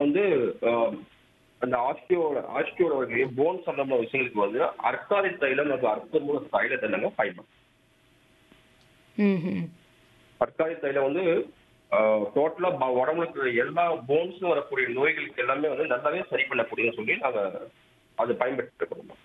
வந்து ஆஹ், அந்த ஆஸ்டியோட ஆஸ்டியோட போன் சம்பந்தமான விஷயங்களுக்கு வந்து அர்க்காலி தைலம் நம்ம அர்த்தமுள்ள தைலத்தை நாங்க பயன்படுத்தும் ம் ம் அர்க்காலி தைலம் வந்து டோட்டலா உடம்புல இருக்கிற எல்லா போன்ஸும் வரக்கூடிய நோய்களுக்கு எல்லாமே வந்து நல்லாவே சரி பண்ணக்கூடியன்னு சொல்லி நாங்க அது பயன்படுத்திட்டு இருக்கோம்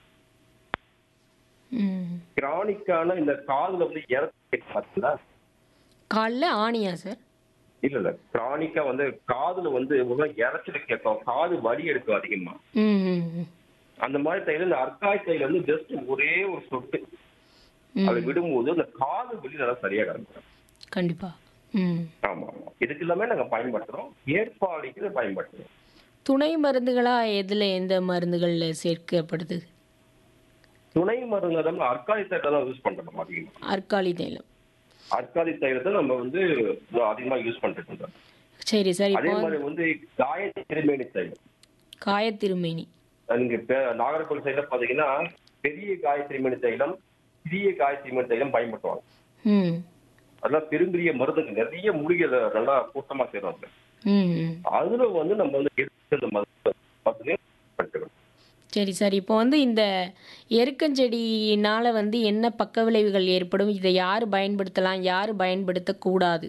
ம் கிரானிக்கான இந்த காதுல வந்து இறக்கு பார்த்தீங்களா காலில் ஆணியா சார் இல்ல இல்ல கிரானிக்கா வந்து காதுல வந்து ஒரு இறைச்சல் கேட்கும் காது வலி எடுக்கும் அதிகமா ம் ம் ம். அந்த மாதிரி தைல இந்த அர்க்காய் தைல வந்து ஜஸ்ட் ஒரே ஒரு சொட்டு ம் அதை விடும்போது அந்த காது வலி நல்லா சரியா கிடக்கும் கண்டிப்பா ம் ஆமா ஆமா இதுக்கு எல்லாமே நாங்க பயன்படுத்துறோம் ஏற்பாடிக்கு இதை பயன்படுத்துறோம் துணை மருந்துகளா எதுல எந்த மருந்துகள்ல சேர்க்கப்படுது துணை மருந்து நம்ம அர்க்காலி தைலத்தை தான் யூஸ் பண்றோம் அதிகமா அற்காலி தைலம் அர்க்காலி தைலத்தை நம்ம வந்து அதிகமா யூஸ் பண்ணிட்டு இருக்கோம் சரி சார் அதே இப்போ மாதிரி வந்து காய திருமேனி தைலம் காயத்திருமேனி நீங்க பே- நாகர்கோவில் சைடுல பாத்தீங்கன்னா பெரிய காயத்ரி மணி தைலம் சிறிய காயத்ரி மணி தைலம் பயன்படுத்துவாங்க ம் அதெல்லாம் பெரும்பெரிய மருந்துங்க நிறைய மூலிகை நல்லா கூட்டமா சேருவாங்க ம் ம் அதுல வந்து நம்ம வந்து எடுத்து அந்த மருந்து மருந்துகளை பயன்படுத்திக்கணும் சரி சார் இப்போ வந்து இந்த எருக்கஞ்செடியினால வந்து என்ன பக்க விளைவுகள் ஏற்படும் இதை யார் பயன்படுத்தலாம் யார் பயன்படுத்தக்கூடாது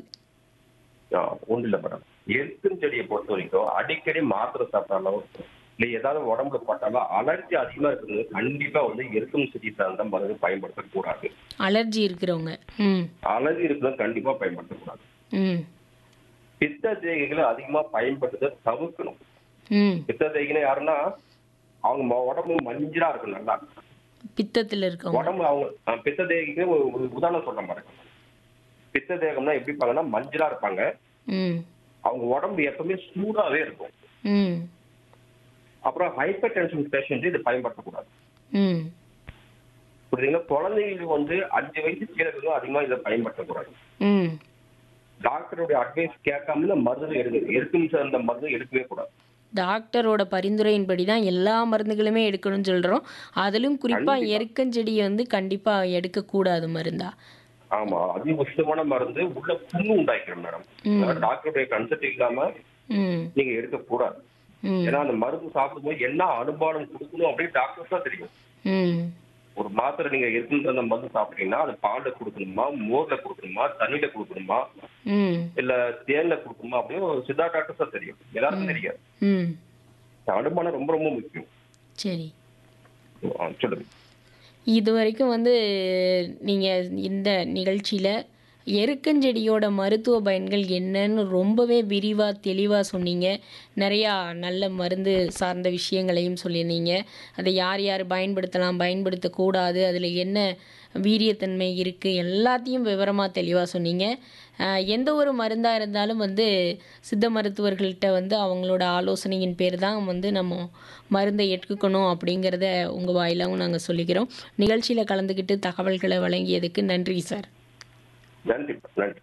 ஒண்ணு இல்ல மேடம் எருக்கும் செடியை பொறுத்த வரைக்கும் அடிக்கடி மாத்திரை சாப்பிட்டாலும் இல்ல ஏதாவது உடம்புல பட்டாலும் அலர்ஜி அதிகமா இருக்கிறது கண்டிப்பா வந்து எருக்கும் செடி சார்ந்த மருந்து பயன்படுத்தக்கூடாது அலர்ஜி இருக்கிறவங்க ம் அலர்ஜி இருக்கிறது கண்டிப்பா பயன்படுத்தக்கூடாது ம் பித்த தேகைகளை அதிகமா பயன்படுத்த தவிர்க்கணும் ம் பித்த தேகினா யாருன்னா அவங்க ம- உடம்பு மஞ்சளா இருக்கும் நல்லா பித்தத்தில் இருக்கவங்க உடம்பு அவங்க அஹ், பித்த தேகிக்கு ஒரு ஒரு உதாரணம் சொல்ற பாருங்க பித்த தேகம்னா எப்படி இருப்பாங்கன்னா மஞ்சளா இருப்பாங்க ம் அவங்க உடம்பு எப்பவுமே சூடாவே இருக்கும் ம் அப்புறம் ஹைப்பர் டென்ஷன் பேஷண்ட் இது பயன்படுத்தக்கூடாது ம் புரியுதுங்களா குழந்தைங்களுக்கு வந்து அஞ்சு வயசு கீழே இருக்கிறவங்க அதிகமா இதை பயன்படுத்தக்கூடாது ம் டாக்டருடைய அட்வைஸ் கேட்காம இந்த மருந்து எடுக்க இருக்கும் சார்ந்த மருந்து எடுக்கவே கூடாது டாக்டரோட பரிந்துரையின்படி தான் எல்லா மருந்துகளுமே எடுக்கணும்னு சொல்கிறோம் அதிலும் குறிப்பாக கண்டிப்பா. எருக்கஞ்செடியை வந்து கண்டிப்பாக எடுக்கக்கூடாது மருந்தா ஆமா அதி உஷ்ணமான மருந்து உள்ள புண்ணு உண்டாக்கிறோம் மேடம் ம் டாக்டருடைய கன்சல்ட் இல்லாம ம் நீங்க எடுக்க கூடாது ம் ஏன்னா அந்த மருந்து சாப்பிடும்போது என்ன அனுபானம் கொடுக்கணும் அப்படின்னு டாக்டர் தான் தெரியும் ம் ஒரு மாத்திரை நீங்க எடுத்துட்டு அந்த மருந்து சாப்பிட்டீங்கன்னா அது பால்ல கொடுக்கணுமா மோர்ல கொடுக்கணுமா தண்ணியில கொடுக்கணுமா ம் இல்ல தேன்ல கொடுக்கணுமா அப்படின்னு ஒரு சித்தா டாக்டர் தான் தெரியும் எல்லாருக்கும் தெரியாது ம் இந்த அனுமானம் ரொம்ப ரொம்ப முக்கியம் சரி ஆ, சொல்லுங்க இது வரைக்கும் வந்து நீங்கள் இந்த நிகழ்ச்சியில் எருக்கஞ்செடியோட மருத்துவ பயன்கள் என்னன்னு ரொம்பவே விரிவாக தெளிவாக சொன்னீங்க நிறையா நல்ல மருந்து சார்ந்த விஷயங்களையும் சொல்லியிருந்தீங்க அதை யார் யார் பயன்படுத்தலாம் பயன்படுத்தக்கூடாது அதில் என்ன வீரியத்தன்மை இருக்குது எல்லாத்தையும் விவரமாக தெளிவாக சொன்னீங்க ஆஹ் எந்த ஒரு மருந்தாக இருந்தாலும் வந்து சித்த மருத்துவர்கள்ட்ட வந்து அவங்களோட ஆலோசனையின் பேர் தான் வந்து நம்ம மருந்தை எடுக்கணும் அப்படிங்கிறத உங்கள் வாயிலாகவும் நாங்கள் சொல்லிக்கிறோம் நிகழ்ச்சியில் கலந்துக்கிட்டு தகவல்களை வழங்கியதுக்கு நன்றி சார் நன்றி நன்றி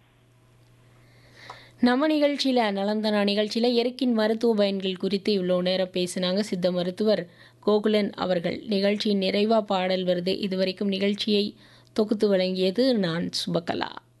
நம்ம நிகழ்ச்சியில் நலந்தனா நிகழ்ச்சியில் எருக்கின் மருத்துவ பயன்கள் குறித்து இவ்வளோ நேரம் பேசினாங்க சித்த மருத்துவர் கோகுலன் அவர்கள் நிகழ்ச்சியின் நிறைவா பாடல் வருது இதுவரைக்கும் நிகழ்ச்சியை தொகுத்து வழங்கியது நான் சுபகலா